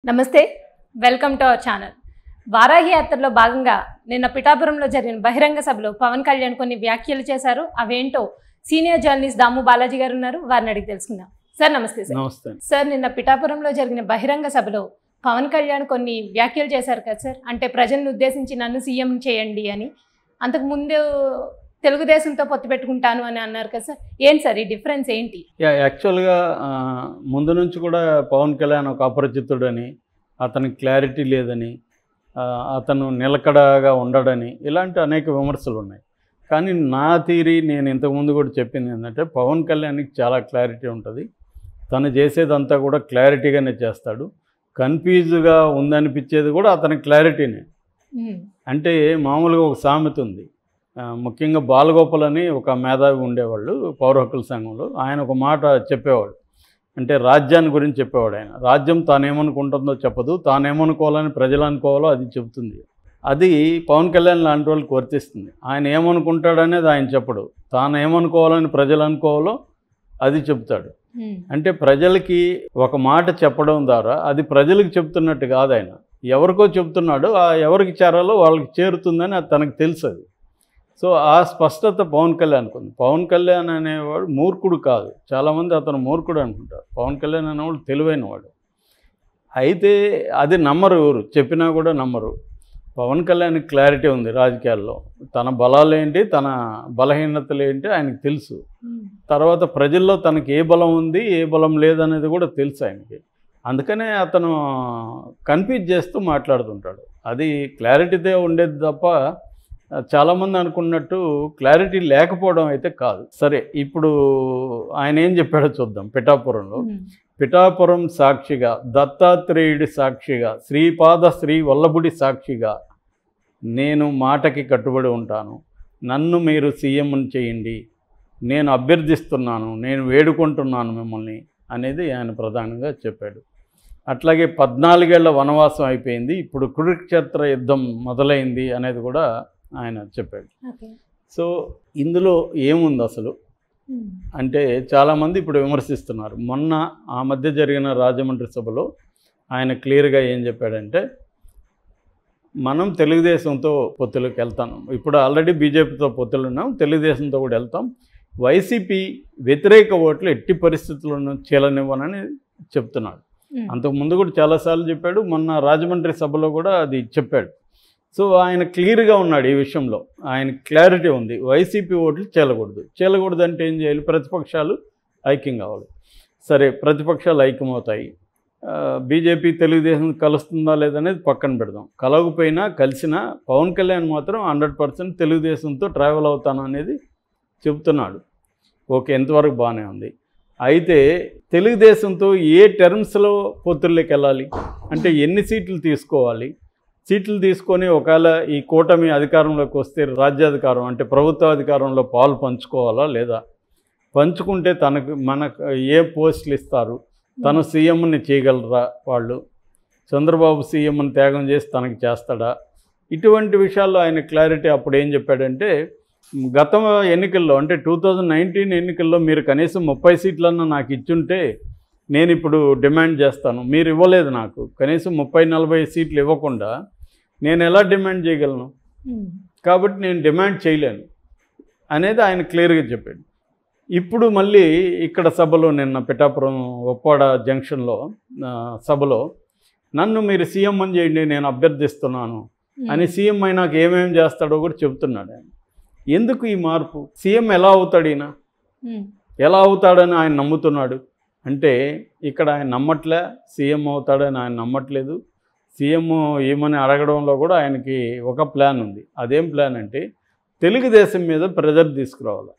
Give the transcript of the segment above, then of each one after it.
నమస్తే welcome to our channel Varahi యాత్రలో భాగంగా నిన్న పిఠాపురంలో జరిగిన బహిరంగ సభలో పవన్ కళ్యాణ్ కొన్ని వ్యాఖ్యలు చేశారు అవేంటో సీనియర్ జర్నలిస్ట్ దాము బాలాజీ గారు ఉన్నారు వారిని అడిగి తెలుసుకుందాం సార్ నమస్తే సార్ నమస్తే సార్ నిన్న పిఠాపురంలో జరిగిన బహిరంగ సభలో పవన్ కళ్యాణ్ కొన్ని వ్యాఖ్యలు చేశారు కదా సార్ అంటే ప్రజలను ఉద్దేశించి నన్ను సీఎం చేయండి అని అంతకు ముందు తెలుగుదేశంతో పొత్తు పెట్టుకుంటాను అని అన్నారు కదా సార్ ఏంటి సార్ ఈ డిఫరెన్స్ ఏంటి యా యాక్చువల్గా ఆ, ముందు నుంచి కూడా పవన్ కళ్యాణ్ ఒక అపరిచితుడని అతనికి క్లారిటీ లేదని ఆ, అతను నిలకడగా ఉండడని ఇలాంటి అనేక విమర్శలు ఉన్నాయి కానీ నా థీరీ నేను ఇంతకుముందు కూడా చెప్పింది ఏంటంటే పవన్ కళ్యాణ్కి చాలా క్లారిటీ ఉంటుంది తను చేసేదంతా కూడా క్లారిటీగానే చేస్తాడు కన్ఫ్యూజ్గా ఉందనిపించేది కూడా అతనికి క్లారిటీనే ఉమ్, అంటే మామూలుగా ఒక సామెత ఉంది ఆ, ముఖ్యంగా బాలగోపాల్ అని ఒక మేధావి ఉండేవాళ్ళు పౌర హక్కుల సంఘంలో ఆయన ఒక మాట చెప్పేవాడు అంటే రాజ్యాన్ని గురించి చెప్పేవాడు ఆయన రాజ్యం తానేమనుకుంటుందో చెప్పదు తానేమనుకోవాలని ప్రజలు అనుకోవాలో అది చెబుతుంది అది పవన్ కళ్యాణ్ లాంటి వాళ్ళకి వర్తిస్తుంది ఆయన ఏమనుకుంటాడనేది ఆయన చెప్పడు తాను ఏమనుకోవాలని ప్రజలు అనుకోవాలో అది చెప్తాడు ఉమ్, అంటే ప్రజలకి ఒక మాట చెప్పడం ద్వారా అది ప్రజలకు చెప్తున్నట్టు కాదు ఆయన ఎవరికో చెప్తున్నాడు ఆ ఎవరికి చేరాలో వాళ్ళకి చేరుతుందని అది తనకు తెలుసు అది సో ఆ స్పష్టత పవన్ కళ్యాణ్కి ఉంది పవన్ కళ్యాణ్ అనేవాడు మూర్ఖుడు కాదు చాలామంది అతను మూర్ఖుడు అనుకుంటారు పవన్ కళ్యాణ్ అనేవాడు తెలివైనవాడు అయితే అది నమ్మరు ఎవరు చెప్పినా కూడా నమ్మరు పవన్ కళ్యాణ్ క్లారిటీ ఉంది రాజకీయాల్లో తన బలాలు ఏంటి తన బలహీనతలు ఏంటి ఆయనకు తెలుసు ఉమ్. తర్వాత ప్రజల్లో తనకి ఏ బలం ఉంది ఏ బలం లేదనేది కూడా తెలుసు ఆయనకి అందుకనే అతను కన్ఫ్యూజ్ చేస్తూ మాట్లాడుతుంటాడు అది క్లారిటీతో ఉండేది తప్ప చాలామంది అనుకున్నట్టు క్లారిటీ లేకపోవడం అయితే కాదు సరే ఇప్పుడు ఆయన ఏం చెప్పాడో చూద్దాం పిఠాపురంలో ఉమ్. పిఠాపురం సాక్షిగా దత్తాత్రేయుడి సాక్షిగా శ్రీపాద శ్రీ వల్లభుడి సాక్షిగా నేను మాటకి కట్టుబడి ఉంటాను నన్ను మీరు సీఎంని చేయండి నేను అభ్యర్థిస్తున్నాను నేను వేడుకుంటున్నాను మిమ్మల్ని అనేది ఆయన ప్రధానంగా చెప్పాడు అట్లాగే పద్నాలుగేళ్ల వనవాసం అయిపోయింది ఇప్పుడు కురుక్షేత్ర యుద్ధం మొదలైంది అనేది కూడా ఆయన చెప్పాడు ఓకే సో ఇందులో ఏముంది అసలు ఉమ్. అంటే చాలామంది ఇప్పుడు విమర్శిస్తున్నారు మొన్న ఆ మధ్య జరిగిన రాజమండ్రి సభలో ఆయన క్లియర్గా ఏం చెప్పాడంటే మనం తెలుగుదేశంతో పొత్తులకు వెళ్తాం ఇప్పుడు ఆల్రెడీ బీజేపీతో పొత్తులు ఉన్నాం తెలుగుదేశంతో కూడా వెళ్తాం వైసీపీ వ్యతిరేక ఓట్లు ఎట్టి పరిస్థితులను చీలనివ్వనని చెప్తున్నాడు ఉమ్. అంతకుముందు కూడా చాలాసార్లు చెప్పాడు మొన్న రాజమండ్రి సభలో కూడా అది చెప్పాడు సో ఆయన క్లియర్గా ఉన్నాడు ఈ విషయంలో ఆయన క్లారిటీ ఉంది వైసీపీ ఓట్లు చేలకూడదు చేలకూడదు అంటే ఏం చేయాలి ప్రతిపక్షాలు ఐక్యం కావాలి సరే ప్రతిపక్షాలు ఐక్యమవుతాయి ఆ, బీజేపీ తెలుగుదేశం కలుస్తుందా లేదనేది పక్కన పెడదాం కలవకపోయినా కలిసినా పవన్ కళ్యాణ్ మాత్రం హండ్రెడ్ పర్సెంట్ తెలుగుదేశంతో ట్రావెల్ అవుతాను అనేది చెబుతున్నాడు ఓకే ఎంతవరకు బాగానే ఉంది అయితే తెలుగుదేశంతో ఏ టర్మ్స్లో పొత్తుల్లోకి వెళ్ళాలి అంటే ఎన్ని సీట్లు తీసుకోవాలి సీట్లు తీసుకొని ఒకవేళ ఈ కూటమి అధికారంలోకి వస్తే రాజ్యాధికారం అంటే ప్రభుత్వ అధికారంలో పాలు పంచుకోవాలా లేదా పంచుకుంటే తనకు మనకు ఏ పోస్టులు ఇస్తారు తను సీఎంని చేయగలరా వాళ్ళు చంద్రబాబు సీఎంని త్యాగం చేసి తనకి చేస్తాడా ఇటువంటి విషయాల్లో ఆయన క్లారిటీ అప్పుడు ఏం చెప్పాడంటే గత ఎన్నికల్లో అంటే టూ థౌజండ్ నైన్టీన్ ఎన్నికల్లో మీరు కనీసం ముప్పై సీట్లన్నా నాకు ఇచ్చుంటే నేను ఇప్పుడు డిమాండ్ చేస్తాను మీరు ఇవ్వలేదు నాకు కనీసం ముప్పై నలభై సీట్లు ఇవ్వకుండా నేను ఎలా డిమాండ్ చేయగలను ఉమ్. కాబట్టి నేను డిమాండ్ చేయలేను అనేది ఆయన క్లియర్గా చెప్పాడు ఇప్పుడు మళ్ళీ ఇక్కడ సభలో నిన్న పిఠాపురం ఒప్పాడ జంక్షన్లో ఆ, సభలో నన్ను మీరు సీఎం అని చేయండి నేను అభ్యర్థిస్తున్నాను అని సీఎం అయినాక ఏమేం చేస్తాడో కూడా చెబుతున్నాడు ఆయన ఎందుకు ఈ మార్పు సీఎం ఎలా అవుతాడు ఈయన ఉమ్. ఎలా అవుతాడని ఆయన నమ్ముతున్నాడు అంటే ఇక్కడ ఆయన నమ్మట్లే సీఎం అవుతాడని ఆయన నమ్మట్లేదు సీఎం ఏమని అడగడంలో కూడా ఆయనకి ఒక ప్లాన్ ఉంది అదేం ప్లాన్ అంటే తెలుగుదేశం మీద ప్రెజర్ తీసుకురావాలి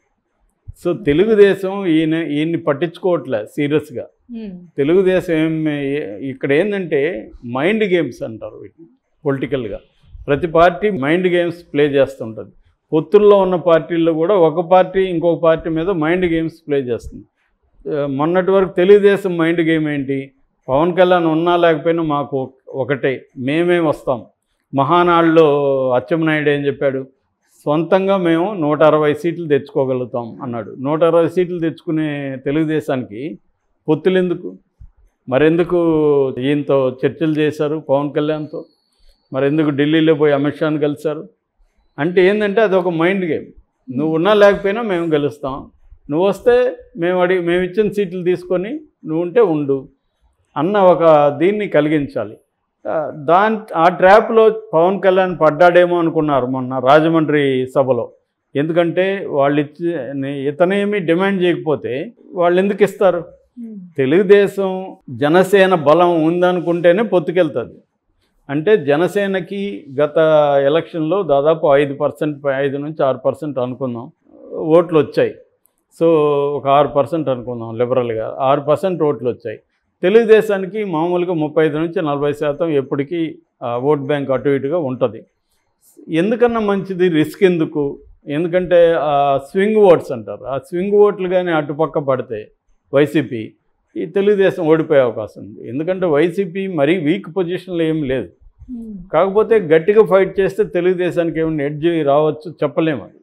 సో తెలుగుదేశం ఈయన ఈయన్ని పట్టించుకోవట్లే సీరియస్గా ఉమ్. తెలుగుదేశం ఏం ఇక్కడ ఏంటంటే మైండ్ గేమ్స్ అంటారు వీటిని పొలిటికల్గా ప్రతి పార్టీ మైండ్ గేమ్స్ ప్లే చేస్తుంటుంది పొత్తుల్లో ఉన్న పార్టీల్లో కూడా ఒక పార్టీ ఇంకొక పార్టీ మీద మైండ్ గేమ్స్ ప్లే చేస్తుంది ఆ, మొన్నటి వరకు తెలుగుదేశం మైండ్ గేమ్ ఏంటి పవన్ కళ్యాణ్ ఉన్నా లేకపోయినా మాకు ఒక- ఒకటే మేమే వస్తాం మహానాడులో అచ్చెన్నాయుడు ఏం చెప్పాడు సొంతంగా మేము నూట అరవై సీట్లు తెచ్చుకోగలుగుతాం అన్నాడు నూట అరవై సీట్లు తెచ్చుకునే తెలుగుదేశానికి పొత్తులు ఎందుకు మరెందుకు ఈయనతో చర్చలు చేశారు పవన్ కళ్యాణ్తో మరెందుకు ఢిల్లీలో పోయి అమిత్ షాని కలిశారు అంటే ఏంటంటే అది ఒక మైండ్ గేమ్ నువ్వు ఉన్నా లేకపోయినా మేము గెలుస్తాం నువ్వు వస్తే మేము అడిగి మేము ఇచ్చిన సీట్లు తీసుకొని నువ్వు ఉంటే ఉండు అన్న ఒక దీన్ని కలిగించాలి ఆ, దాని ఆ ట్రాప్లో పవన్ కళ్యాణ్ పడ్డాడేమో అనుకున్నారు మొన్న రాజమండ్రి సభలో ఎందుకంటే వాళ్ళు ఇచ్చి ఇతనేమి డిమాండ్ చేయకపోతే వాళ్ళు ఎందుకు ఇస్తారు తెలుగుదేశం జనసేన బలం ఉందనుకుంటేనే పొత్తుకెళ్తుంది అంటే జనసేనకి గత ఎలక్షన్లో దాదాపు ఐదు పర్సెంట్ ఐదు నుంచి ఆరు పర్సెంట్ అనుకుందాం ఓట్లు వచ్చాయి సో ఒక ఆరు పర్సెంట్ అనుకుందాం లిబరల్గా ఆరు పర్సెంట్ ఓట్లు వచ్చాయి తెలుగుదేశానికి మామూలుగా ముప్పై ఐదు నుంచి నలభై శాతం ఎప్పటికీ ఆ, ఓట్ బ్యాంక్ అటు ఇటుగా ఉంటుంది ఎందుకన్నా మంచిది రిస్క్ ఎందుకు ఎందుకంటే ఆ స్వింగ్ ఓట్స్ అంటారు ఆ స్వింగ్ ఓట్లు కానీ అటుపక్క పడితే వైసీపీ ఈ తెలుగుదేశం ఓడిపోయే అవకాశం ఉంది ఎందుకంటే వైసీపీ మరీ వీక్ పొజిషన్లో ఏం లేదు కాకపోతే గట్టిగా ఫైట్ చేస్తే తెలుగుదేశానికి ఏమైనా ఎడ్జ్ రావచ్చు చెప్పలేము అది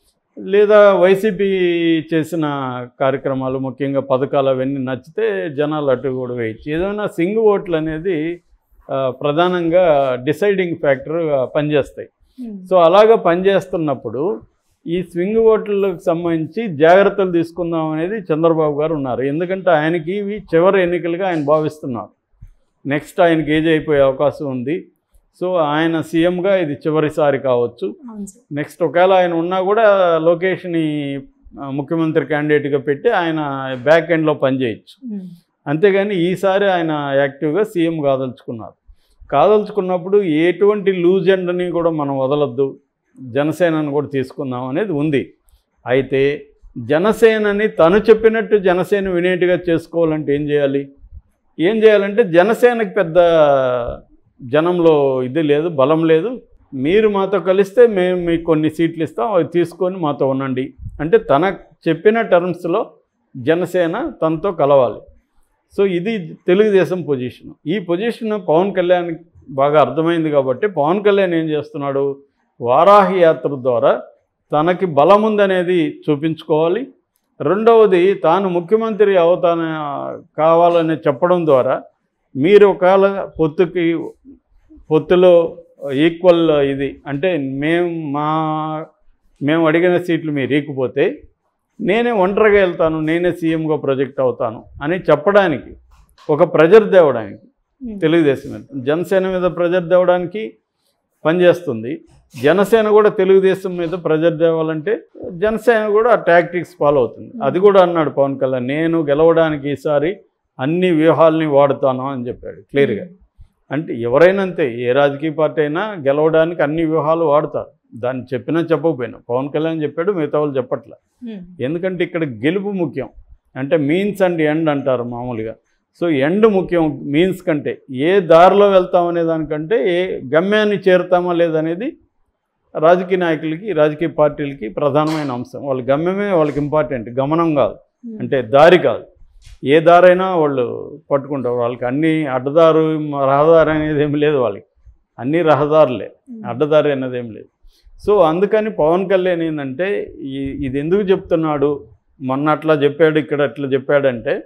లేదా వైసీపీ చేసిన కార్యక్రమాలు ముఖ్యంగా పథకాలు అవన్నీ నచ్చితే జనాలు అటు కూడా వేయచ్చు ఏదైనా సింగ్ ఓట్లు అనేది ఆ, ప్రధానంగా డిసైడింగ్ ఫ్యాక్టర్ పనిచేస్తాయి సో అలాగా పనిచేస్తున్నప్పుడు ఈ స్వింగ్ ఓట్లకు సంబంధించి జాగ్రత్తలు తీసుకుందాం అనేది చంద్రబాబు గారు ఉన్నారు ఎందుకంటే ఆయనకి ఇవి చివరి ఎన్నికలుగా ఆయన భావిస్తున్నారు నెక్స్ట్ ఆయనకి ఏజ్ అయిపోయే అవకాశం ఉంది సో ఆయన సీఎంగా ఇది చివరిసారి కావచ్చు అవును సార్ నెక్స్ట్ ఒకవేళ ఆయన ఉన్నా కూడా లోకేష్ని ఆ, ముఖ్యమంత్రి క్యాండిడేట్గా పెట్టి ఆయన బ్యాక్ ఎండ్లో పనిచేయచ్చు అంతేగాని ఈసారి ఆయన యాక్టివ్గా సీఎం కాదలుచుకున్నారు కాదలుచుకున్నప్పుడు ఎటువంటి లూజ్ ఎండ్ని కూడా మనం వదలొద్దు జనసేనని కూడా తీసుకుందాం అనేది ఉంది అయితే జనసేనని తను చెప్పినట్టు జనసేన వినేట్టుగా చేసుకోవాలంటే ఏం చేయాలి ఏం చేయాలంటే జనసేనకి పెద్ద జనంలో ఇది లేదు బలం లేదు మీరు మాతో కలిస్తే మేము మీకు కొన్ని సీట్లు ఇస్తాం అవి తీసుకొని మాతో ఉండండి అంటే తన చెప్పిన టర్మ్స్లో జనసేన తనతో కలవాలి సో ఇది తెలుగుదేశం పొజిషన్ ఈ పొజిషన్ పవన్ కళ్యాణ్ బాగా అర్థమైంది కాబట్టి పవన్ కళ్యాణ్ ఏం చేస్తున్నాడు వారాహి యాత్ర ద్వారా తనకి బలం ఉందనేది చూపించుకోవాలి రెండవది తాను ముఖ్యమంత్రి అవుతాన కావాలని చెప్పడం ద్వారా మీరు ఒకవేళ పొత్తుకి పొత్తులో ఈక్వల్ ఇది అంటే మేము మా మేము అడిగిన సీట్లు మీరు ఈకపోతే నేనే ఒంటరిగా వెళ్తాను నేనే సీఎంగా ప్రొజెక్ట్ అవుతాను అని చెప్పడానికి ఒక ప్రెజర్ తేవడానికి తెలుగుదేశం మీద జనసేన మీద ప్రెజర్ తేవడానికి పనిచేస్తుంది జనసేన కూడా తెలుగుదేశం మీద ప్రెజర్ తేవాలంటే జనసేన కూడా టాక్టిక్స్ ఫాలో అవుతుంది అది కూడా అన్నాడు పవన్ కళ్యాణ్ నేను గెలవడానికి ఈసారి అన్ని వ్యూహాల్ని వాడుతాను అని చెప్పాడు క్లియర్గా అంటే ఎవరైనా అంతే ఏ రాజకీయ పార్టీ అయినా గెలవడానికి అన్ని వ్యూహాలు వాడతారు దాన్ని చెప్పినా చెప్పకపోయినా పవన్ కళ్యాణ్ చెప్పాడు మిగతా వాళ్ళు చెప్పట్లే ఎందుకంటే ఇక్కడ గెలుపు ముఖ్యం అంటే మీన్స్ అండ్ ఎండ్ అంటారు మామూలుగా సో ఎండ్ ముఖ్యం మీన్స్ కంటే ఏ దారిలో వెళ్తామనే దానికంటే ఏ గమ్యాన్ని చేరుతామా లేదనేది రాజకీయ నాయకులకి రాజకీయ పార్టీలకి ప్రధానమైన అంశం వాళ్ళ గమ్యమే వాళ్ళకి ఇంపార్టెంట్ గమనం కాదు అంటే దారి కాదు ఏ దారైనా వాళ్ళు పట్టుకుంటారు వాళ్ళకి అన్ని అడ్డదారు రహదారి అనేది ఏమి లేదు వాళ్ళకి అన్ని రహదారులే అడ్డదారి అనేది ఏం లేదు సో అందుకని పవన్ కళ్యాణ్ ఏంటంటే ఈ ఇది ఎందుకు చెప్తున్నాడు మొన్న అట్లా చెప్పాడు ఇక్కడ అట్లా చెప్పాడంటే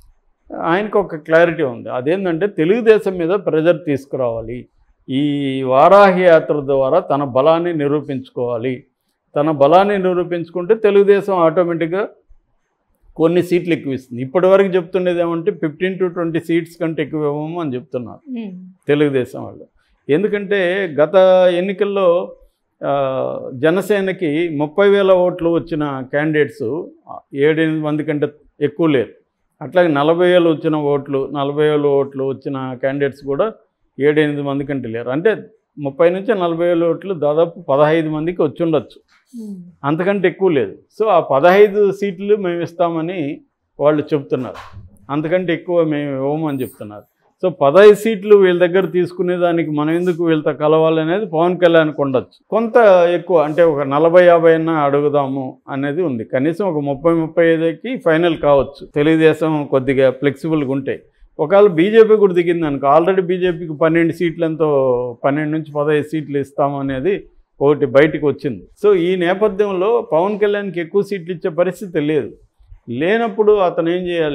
ఆయనకు ఒక క్లారిటీ ఉంది అదేంటంటే తెలుగుదేశం మీద ప్రెజర్ తీసుకురావాలి ఈ వారాహి యాత్ర ద్వారా తన బలాన్ని నిరూపించుకోవాలి తన బలాన్ని నిరూపించుకుంటే తెలుగుదేశం ఆటోమేటిక్గా కొన్ని సీట్లు ఎక్కువ ఇస్తుంది ఇప్పటివరకు చెప్తుండేది ఏమంటే ఫిఫ్టీన్ టు ట్వంటీ సీట్స్ కంటే ఎక్కువ ఇవ్వము అని చెప్తున్నారు తెలుగుదేశం వాళ్ళు ఎందుకంటే గత ఎన్నికల్లో ఆ, జనసేనకి ముప్పై వేల ఓట్లు వచ్చిన క్యాండిడేట్స్ ఏడెనిమిది మంది కంటే ఎక్కువ లేరు అట్లాగే నలభై వేలు వచ్చిన ఓట్లు నలభై వేల ఓట్లు వచ్చిన క్యాండిడేట్స్ కూడా ఏడెనిమిది మంది కంటే లేరు అంటే ముప్పై నుంచి నలభై వేల ఓట్లు దాదాపు పదహైదు మందికి వచ్చి ఉండొచ్చు అంతకంటే ఎక్కువ లేదు సో ఆ పదహైదు సీట్లు మేము ఇస్తామని వాళ్ళు చెప్తున్నారు అంతకంటే ఎక్కువ మేము ఇవ్వమని చెప్తున్నారు సో పదహైదు సీట్లు వీళ్ళ దగ్గర తీసుకునే దానికి మనం ఎందుకు వీళ్ళతో కలవాలనేది పవన్ కళ్యాణ్కి ఉండొచ్చు కొంత ఎక్కువ అంటే ఒక నలభై యాభై అన్న అడుగుదాము అనేది ఉంది కనీసం ఒక ముప్పై ముప్పై ఐదుకి ఫైనల్ కావచ్చు తెలుగుదేశం కొద్దిగా ఫ్లెక్సిబుల్గా ఉంటాయి ఒకవేళ బీజేపీ కూడా దిగింది అనుకో ఆల్రెడీ బీజేపీకి పన్నెండు సీట్లు ఎంతో పన్నెండు నుంచి పదహైదు సీట్లు ఇస్తాము అనేది ఒకటి బయటికి వచ్చింది సో ఈ నేపథ్యంలో పవన్ కళ్యాణ్కి ఎక్కువ సీట్లు ఇచ్చే పరిస్థితి లేదు లేనప్పుడు అతను ఏం చేయాలి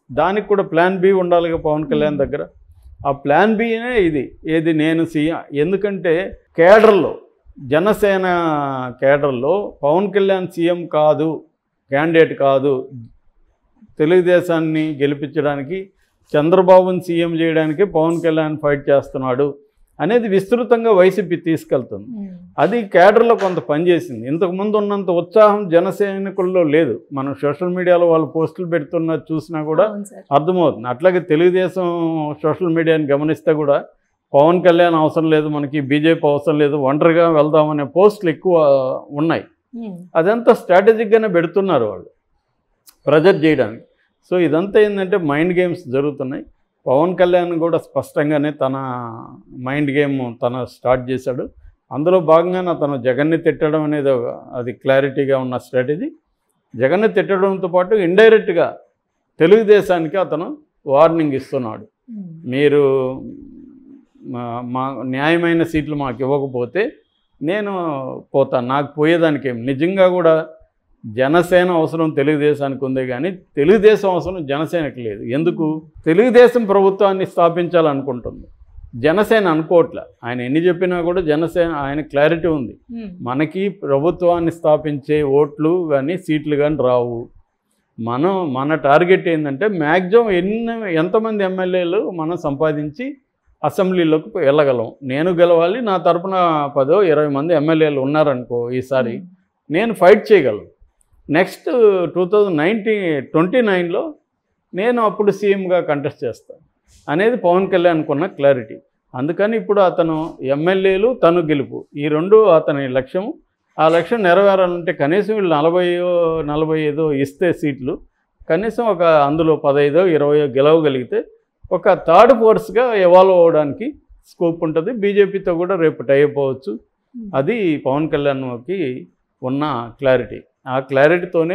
దానికి కూడా ప్లాన్ బి ఉండాలిగా పవన్ కళ్యాణ్ దగ్గర ఆ ప్లాన్ బినే ఇది ఏది నేను సీఎం ఎందుకంటే కేడర్లో జనసేన కేడర్లో పవన్ కళ్యాణ్ సీఎం కాదు క్యాండిడేట్ కాదు తెలుగుదేశాన్ని గెలిపించడానికి చంద్రబాబుని సీఎం చేయడానికి పవన్ కళ్యాణ్ ఫైట్ చేస్తున్నాడు అనేది విస్తృతంగా వైసీపీ తీసుకెళ్తుంది ఉమ్. అది కేడర్లో కొంత పనిచేసింది ఇంతకుముందు ఉన్నంత ఉత్సాహం జనసైనికుల్లో లేదు మనం సోషల్ మీడియాలో వాళ్ళు పోస్టులు పెడుతున్న చూసినా కూడా అవును సార్ అర్థమవుతుంది అట్లాగే తెలుగుదేశం సోషల్ మీడియాని గమనిస్తే కూడా పవన్ కళ్యాణ్ అవసరం లేదు మనకి బీజేపీ అవసరం లేదు ఒంటరిగా వెళ్దామనే పోస్టులు ఎక్కువ ఉన్నాయి ఉమ్. అదంతా స్ట్రాటజిక్గానే పెడుతున్నారు వాళ్ళు ప్రెజర్ చేయడానికి సో ఇదంతా ఏంటంటే మైండ్ గేమ్స్ జరుగుతున్నాయి పవన్ కళ్యాణ్ కూడా స్పష్టంగానే తన మైండ్ గేమ్ తన స్టార్ట్ చేశాడు అందులో భాగంగానే అతను జగన్ని తిట్టడం అనేది ఒక- అది క్లారిటీగా ఉన్న స్ట్రాటజీ జగన్ని తిట్టడంతో పాటు ఇండైరెక్ట్గా తెలుగుదేశానికి అతను వార్నింగ్ ఇస్తున్నాడు ఉమ్. మీరు మా- మా న్యాయమైన సీట్లు మాకు ఇవ్వకపోతే నేను పోతాను నాకు పోయేదానికి ఏం నిజంగా కూడా జనసేన అవసరం తెలుగుదేశానికి ఉంది కానీ తెలుగుదేశం అవసరం జనసేనకి లేదు ఎందుకు తెలుగుదేశం ప్రభుత్వాన్ని స్థాపించాలనుకుంటుంది జనసేన అనుకోవట్లే ఆయన ఎన్ని చెప్పినా కూడా జనసేన ఆయన క్లారిటీ ఉంది ఉమ్. మనకి ప్రభుత్వాన్ని స్థాపించే ఓట్లు కానీ సీట్లు కానీ రావు మనం మన టార్గెట్ ఏంటంటే మ్యాక్సిమం ఎన్ని ఎంతమంది ఎమ్మెల్యేలు మనం సంపాదించి అసెంబ్లీలోకి వెళ్ళగలం నేను గెలవాలి నా తరపున పదో ఇరవై మంది ఎమ్మెల్యేలు ఉన్నారనుకో ఈసారి నేను ఫైట్ చేయగలను next two thousand nineteen twenty నైన్లో నేను అప్పుడు సీఎంగా కంటెస్ట్ చేస్తాను అనేది పవన్ కళ్యాణ్కి ఉన్న క్లారిటీ అందుకని ఇప్పుడు అతను ఎమ్మెల్యేలు తను గెలుపు ఈ రెండు అతని లక్ష్యము ఆ లక్ష్యం నెరవేరాలంటే కనీసం వీళ్ళు నలభై నలభై ఐదో ఇస్తే సీట్లు కనీసం ఒక అందులో పదైదో ఇరవయో గెలవగలిగితే ఒక థర్డ్ ఫోర్స్గా ఎవాల్వ్ అవ్వడానికి స్కోప్ ఉంటుంది బీజేపీతో కూడా రేపు టై అయిపోవచ్చు అది పవన్ కళ్యాణ్కి ఉన్న క్లారిటీ ఆ క్లారిటీతోనే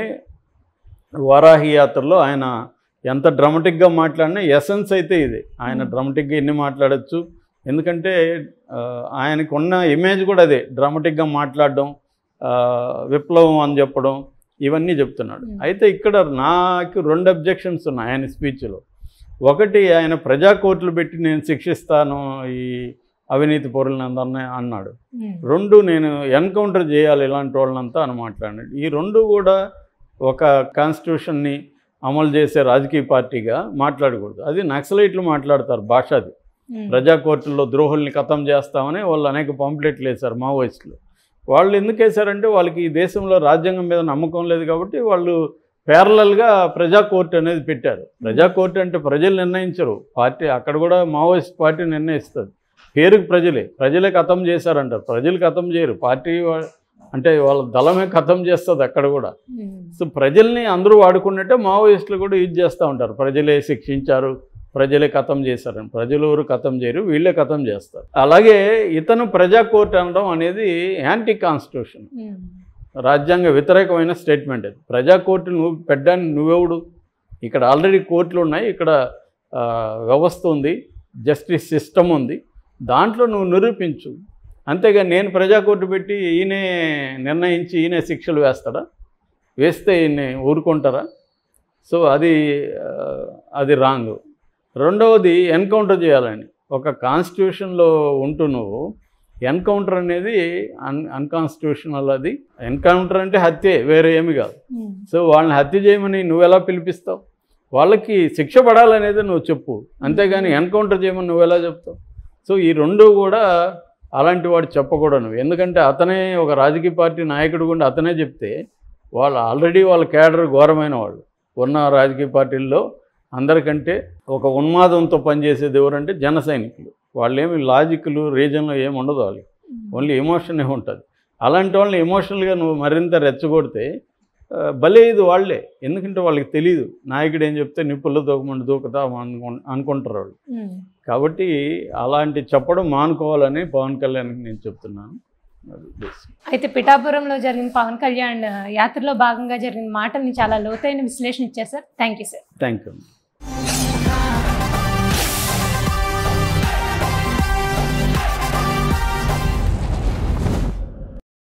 వారాహి యాత్రలో ఆయన ఎంత డ్రమటిక్గా మాట్లాడినా ఎసెన్స్ అయితే ఇది ఆయన Hmm. డ్రమటిక్గా ఎన్ని మాట్లాడచ్చు ఎందుకంటే ఆ, ఆయనకు ఉన్న ఇమేజ్ కూడా అదే డ్రామటిక్గా మాట్లాడడం ఆ, విప్లవం అని చెప్పడం ఇవన్నీ చెప్తున్నాడు Hmm. అయితే ఇక్కడ నాకు రెండు అబ్జెక్షన్స్ ఉన్నాయి ఆయన స్పీచ్లో ఒకటి ఆయన ప్రజా కోర్టులు పెట్టి నేను శిక్షిస్తాను ఈ అవినీతి పౌరులందరినీ అన్నాడు ఉమ్. రెండు నేను ఎన్కౌంటర్ చేయాలి ఇలాంటి వాళ్ళంతా అని మాట్లాడాడు ఈ రెండు కూడా ఒక కాన్స్టిట్యూషన్ని అమలు చేసే రాజకీయ పార్టీగా మాట్లాడకూడదు అది నక్సలైట్లు మాట్లాడతారు భాష అది ఉమ్. ప్రజా కోర్టుల్లో ద్రోహుల్ని ఖతం చేస్తామని వాళ్ళు అనేక పాంప్లెట్లు వేశారు మావోయిస్టులు వాళ్ళు ఎందుకు వేశారంటే వాళ్ళకి ఈ దేశంలో రాజ్యాంగం మీద నమ్మకం లేదు కాబట్టి వాళ్ళు ప్యారలల్గా ప్రజా కోర్టు అనేది పెట్టారు ప్రజా కోర్టు అంటే ప్రజలు నిర్ణయించరు పార్టీ అక్కడ కూడా మావోయిస్ట్ పార్టీ నిర్ణయిస్తుంది పేరుకు ప్రజలే ప్రజలే ఖతం చేశారంటారు ప్రజలు ఖతం చేయరు పార్టీ వా- అంటే వాళ్ళ దళమే ఖతం చేస్తుంది అక్కడ కూడా ఉమ్. సో ప్రజల్ని అందరూ వాడుకున్నట్టే మావోయిస్టులు కూడా ఇది చేస్తూ ఉంటారు ప్రజలే శిక్షించారు ప్రజలే కథం చేశారని ప్రజలు ఎవరు కథం చేయరు వీళ్ళే కథం చేస్తారు అలాగే ఇతను ప్రజా కోర్టు అనడం అనేది యాంటీ కాన్స్టిట్యూషన్ ఉమ్. రాజ్యాంగ వ్యతిరేకమైన స్టేట్మెంట్ అది ప్రజా కోర్టు నువ్వు పెట్టడానికి నువ్వెవడు ఇక్కడ ఆల్రెడీ కోర్టులు ఉన్నాయి ఇక్కడ ఆ, వ్యవస్థ ఉంది జస్టిస్ సిస్టమ్ ఉంది దాంట్లో నువ్వు నిరూపించు అంతేగా నేను ప్రజా కోర్టు పెట్టి ఈయనే నిర్ణయించి ఈయనే శిక్షలు వేస్తాడా వేస్తే ఈయన ఊరుకుంటారా సో అది ఆ, అది రాంగ్ రెండవది ఎన్కౌంటర్ చేయాలని ఒక కాన్స్టిట్యూషన్లో ఉంటూ నువ్వు ఎన్కౌంటర్ అనేది అన్ అన్కాన్స్టిట్యూషనల్ అది ఎన్కౌంటర్ అంటే హత్యే వేరే ఏమి కాదు ఉమ్. సో వాళ్ళని హత్య చేయమని నువ్వు ఎలా పిలిపిస్తావు వాళ్ళకి శిక్ష పడాలనేది నువ్వు చెప్పు అంతేగాని ఎన్కౌంటర్ చేయమని నువ్వు ఎలా చెప్తావు సో ఈ రెండు కూడా అలాంటి వాడు చెప్పకూడదు నువ్వు ఎందుకంటే అతనే ఒక రాజకీయ పార్టీ నాయకుడు గుండా అతనే చెప్తే వాళ్ళు ఆల్రెడీ వాళ్ళ క్యాడర్ ఘోరమైన వాళ్ళు ఉన్న రాజకీయ పార్టీల్లో అందరికంటే ఒక ఉన్మాదంతో పనిచేసేది ఎవరంటే జన సైనికులు వాళ్ళు ఏమి లాజిక్లు రీజన్లో ఏమి ఉండదు వాళ్ళకి ఓన్లీ ఎమోషన్ ఉంటుంది అలాంటి వాళ్ళని ఎమోషనల్గా నువ్వు మరింత రెచ్చగొడితే ఆ, భలే ఇది వాళ్ళే ఎందుకంటే వాళ్ళకి తెలియదు నాయకుడు ఏం చెప్తే నిప్పుల్లో దూకమండి దూకుతాం అనుకు అనుకుంటారు వాళ్ళు ఉమ్. కాబట్టి అలాంటి చెప్పడం మానుకోవాలని పవన్ కళ్యాణ్కి నేను చెప్తున్నాను అది బేసిక్. అయితే పిఠాపురంలో జరిగిన పవన్ కళ్యాణ్ యాత్రలో భాగంగా జరిగిన మాటల్ని చాలా లోతైన విశ్లేషణ ఇచ్చారు sir thank you sir thank you